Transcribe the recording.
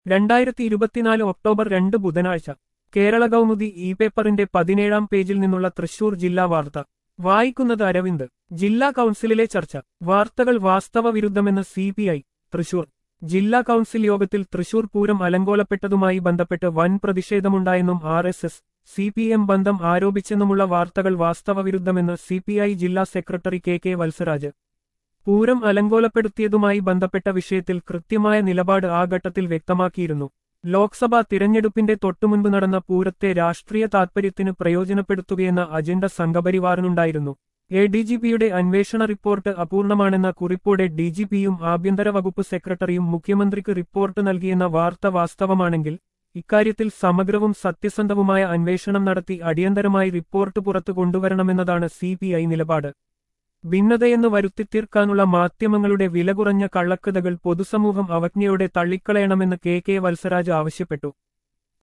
രണ്ടായിരത്തി ഇരുപത്തിനാല് ഒക്ടോബർ രണ്ട് ബുധനാഴ്ച കേരള കൗമുദി ഇ പേപ്പറിന്റെ പതിനേഴാം പേജിൽ നിന്നുള്ള തൃശൂർ ജില്ലാ വാർത്ത വായിക്കുന്നത് അരവിന്ദ് ജില്ലാ കൗൺസിലിലെ ചർച്ച വാർത്തകൾ വാസ്തവ വിരുദ്ധമെന്ന് സി പി ഐ തൃശൂർ ജില്ലാ കൗൺസിൽ യോഗത്തിൽ തൃശൂർ പൂരം അലങ്കോലപ്പെട്ടതുമായി ബന്ധപ്പെട്ട് വൻ പ്രതിഷേധമുണ്ടായെന്നും R S S C P M ബന്ധം ആരോപിച്ചെന്നുമുള്ള വാർത്തകൾ വാസ്തവ വിരുദ്ധമെന്ന് സി പി ഐ ജില്ലാ സെക്രട്ടറി കെ കെ വത്സരാജ് പൂരം അലങ്കോലപ്പെടുത്തിയതുമായി ബന്ധപ്പെട്ട വിഷയത്തിൽ കൃത്യമായ നിലപാട് ആ ഘട്ടത്തിൽ വ്യക്തമാക്കിയിരുന്നു ലോക്സഭാ തിരഞ്ഞെടുപ്പിന്റെ തൊട്ടുമുൻപ് നടന്ന പൂരത്തെ രാഷ്ട്രീയ താൽപര്യത്തിന് പ്രയോജനപ്പെടുത്തുകയെന്ന അജണ്ട സംഘപരിവാറിനുണ്ടായിരുന്നു എ ഡി ജി പിയുടെ അന്വേഷണ റിപ്പോർട്ട് അപൂർണമാണെന്ന കുറിപ്പോടെ ഡി ജി പിയും ആഭ്യന്തര വകുപ്പ് സെക്രട്ടറിയും മുഖ്യമന്ത്രിക്ക് റിപ്പോർട്ട് നൽകിയെന്ന വാർത്ത വാസ്തവമാണെങ്കിൽ ഇക്കാര്യത്തിൽ സമഗ്രവും സത്യസന്ധവുമായ അന്വേഷണം നടത്തി അടിയന്തരമായി റിപ്പോർട്ട് പുറത്തു കൊണ്ടുവരണമെന്നതാണ് സി പി ഐ നിലപാട് ഭിന്നതയെന്ന് വരുത്തിത്തീർക്കാനുള്ള മാധ്യമങ്ങളുടെ വില കുറഞ്ഞ കള്ളക്കഥകൾ പൊതുസമൂഹം അവജ്ഞയോടെ തള്ളിക്കളയണമെന്ന് കെ കെ വത്സരാജ് ആവശ്യപ്പെട്ടു